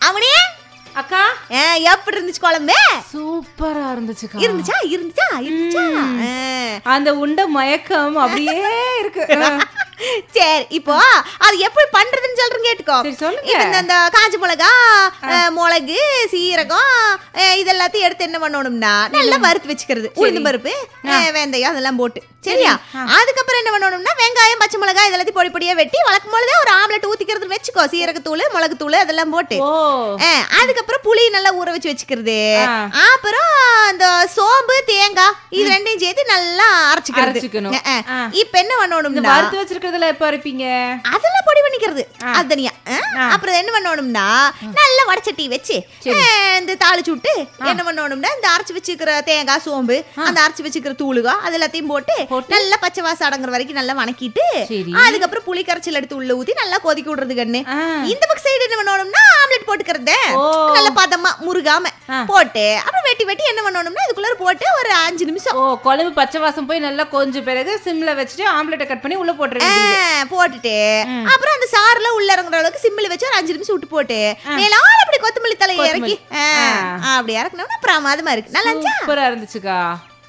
அவனே அக்கா ஆ, எப்படி இருந்துச்சு குழம்பு சூப்பரா இருந்துச்சுக்கா இருந்துச்சா இருந்துச்சா இருந்துச்சா ஆ. அந்த உண்ட மயக்கம் அப்படியே இருக்கு சரி இப்போ அது எப்படி பண்றதுன்னு சொல்றேன் கேட்டுக்கோ சரி சொல்லுங்க இப்ப இந்த- இந்த காஞ்ச மிளகா அஹ், மிளகு சீரகம் அஹ், இது எல்லாத்தையும் எடுத்து என்ன பண்ணணும்னா நல்லா வறுத்து வச்சுக்கிறது உளுந்து பருப்பு அஹ், வெந்தயம் அதெல்லாம் போட்டு சரியா அதுக்கப்புறம் என்ன பண்ணணும்னா வெங்காயம் பச்சை மிளகாய் இதெல்லாத்தையும் பொடி பொடியா வெட்டி வழக்கம் போலவே ஒரு ஆம்லெட் ஊத்திக்கிறது வச்சுக்கோ சீரகத்தூள் மிளகுத்தூள் அதெல்லாம் போட்டு ஓ அஹ், அதுக்கப்புறம் புளி நல்லா ஊற வச்சு வச்சுக்கிறது ஆ. அப்புறம் அந்த சோம்பு தேங்காய் இது ரெண்டையும் சேர்த்து நல்லா அரைச்சுக்கிறது அரைச்சுக்கணும். அஹ், ஆ. இப்ப என்ன இந்த பண்ணணும்னா வறுத்து வச்சிருக்கிறதுல எப்ப இருப்பீங்க அதெல்லாம் பொடி பண்ணிக்கிறது அது தனியா ஆ? ஆ. அப்புறம் என்ன பண்ணணும்னா நல்ல வடச்சட்டி வச்சு ஆ, இந்த தாளிச்சு விட்டு என்ன பண்ணணும்னா இந்த அரைச்சு வச்சுக்கிற தேங்காய் சோம்பு அந்த அரைச்சு வச்சுக்கிற தூளுகா அது எல்லாத்தையும் போட்டு போட்டு? நல்லா பச்சை வாசம் அடங்குற வரைக்கும் நல்லா வணக்கிட்டு சரி அதுக்கப்புறம் புளி கரைச்சல் எடுத்து உள்ள ஊத்தி நல்லா கொதிக்க விடுறது கண்ணு ஆ. இந்த பக்கம் சைடு என்ன பண்ணணும்னா ஆம்லெட் போட்டுக்கிறது ஓ. நல்ல பதமா முருகாம ஆ. போட்டு அப்புறம் வெட்டி வெட்டி என்ன பண்ணணும்னா இதுக்குள்ள போட்டு ஒரு அஞ்சு நிமிஷம் ஓ குழம்பு பச்சை வாசம் போய் நல்லா கொஞ்சம் பிறகு சிம்ல வச்சுட்டு ஆம்லெட்டை கட் பண்ணி உள்ள போட்டுருங்க ஆ, போட்டுட்டு அப்புறம் அந்த சாறுல உள்ள இறங்குற அளவுக்கு சிம்மில் வச்சு ஒரு அஞ்சு நிமிஷம் விட்டு போட்டு மேலால அப்படி கொத்தமல்லி தலையை இறக்கி ஆ, அப்படி இறக்கணும்னா பிரமாதமா இருக்கு நல்லா இருந்துச்சா சூப்பரா இருந்துச்சுக்கா